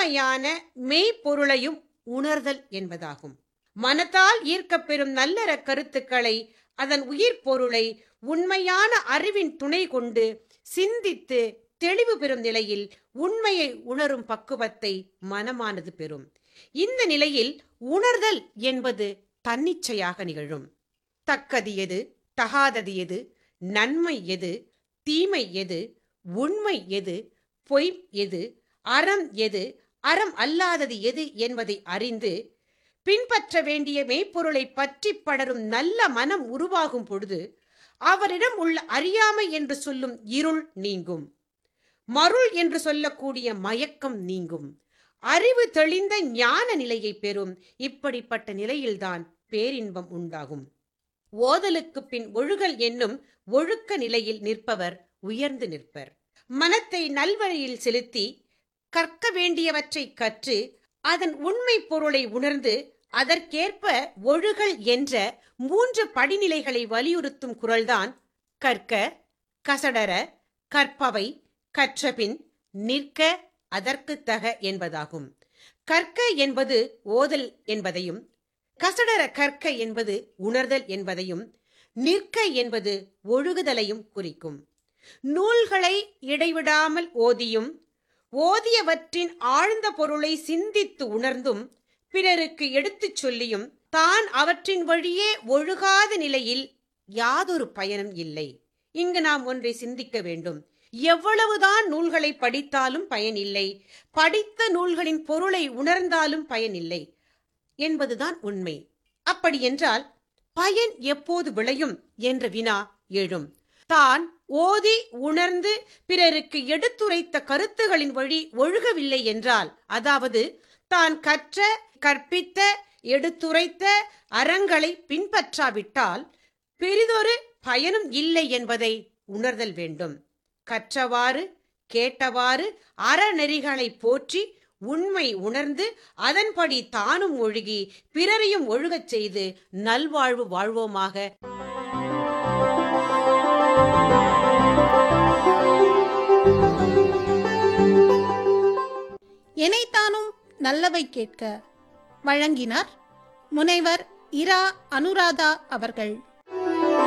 உண்மையான மெய்ப்பொருளையும் உணர்தல் என்பதாகும் மனத்தால் ஈர்க்கப்பெறும் நல்லற கருத்துக்களை அதன் உயிர் பொருளை உண்மையான அறிவின் துணை கொண்டு சிந்தித்து தெளிவு பெறும் நிலையில் உண்மையை உணரும் பக்குவத்தை மனமானது பெறும் இந்த நிலையில் உணர்தல் என்பது தன்னிச்சையாக நிகழும் தக்கது எது தகாதது எது நன்மை எது தீமை எது உண்மை எது பொய் எது அறம் எது அறம் அல்லாதது எது என்பதை அறிந்து பின்பற்ற வேண்டிய மெய்ப்பொருளை பற்றி படரும் நல்ல மனம் உருவாகும் பொழுது அவரிடம் உள்ள அறியாமை என்று சொல்லும் இருள் நீங்கும் மருள் என்று சொல்லக்கூடிய மயக்கம் நீங்கும் அறிவு தெளிந்த ஞான நிலையை பெறும் இப்படிப்பட்ட நிலையில்தான் பேரின்பம் உண்டாகும் ஓதலுக்கு பின் ஒழுகல் என்னும் ஒழுக்க நிலையில் நிற்பவர் உயர்ந்து நிற்பர் மனத்தை நல்வழியில் செலுத்தி கற்க வேண்டியவற்றை கற்று அதன் உண்மை பொருளை உணர்ந்து அதற்கேற்ப ஒழுகல் என்ற மூன்று படிநிலைகளை வலியுறுத்தும் குரல்தான் கற்க கசடர கற்பவை கற்றபின் நிற்க அதற்கு தக என்பதாகும் கற்க என்பது ஓதல் என்பதையும் கசடர கற்க என்பது உணர்தல் என்பதையும் நிற்க என்பது ஒழுகுதலையும் குறிக்கும் நூல்களை இடைவிடாமல் ஓதியும் ஓதியவற்றின் ஆழ்ந்த பொருளை சிந்தித்து உணர்ந்தும் பிறருக்கு எடுத்துச் சொல்லியும் தான் அவற்றின் வழியே ஒழுகாத நிலையில் யாதொரு பயனும் இல்லை இங்கு நாம் ஒன்றை சிந்திக்க வேண்டும் எவ்வளவுதான் நூல்களை படித்தாலும் பயனில்லை படித்த நூல்களின் பொருளை உணர்ந்தாலும் பயனில்லை என்பதுதான் உண்மை அப்படி என்றால் பயன் எப்போது விளையும் என்ற வினா எழும் தான் ஓதி உணர்ந்து பிறருக்கு எடுத்துரைத்த கருத்துகளின் வழி ஒழுகவில்லை என்றால் அதாவது தான் கற்ற கற்பித்த எடுத்துரைத்த அறங்களை பின்பற்றாவிட்டால் பெரிதொரு பயனும் இல்லை என்பதை உணர்தல் வேண்டும் கற்றவாறு கேட்டவாறு அறநெறிகளை போற்றி உண்மை உணர்ந்து அதன்படி தானும் ஒழுகி பிறரையும் ஒழுகச் செய்து நல்வாழ்வு வாழ்வோமாக எனைத்தானும் நல்லவை கேட்க வழங்கினார் முனைவர் இரா அனுராதா அவர்கள்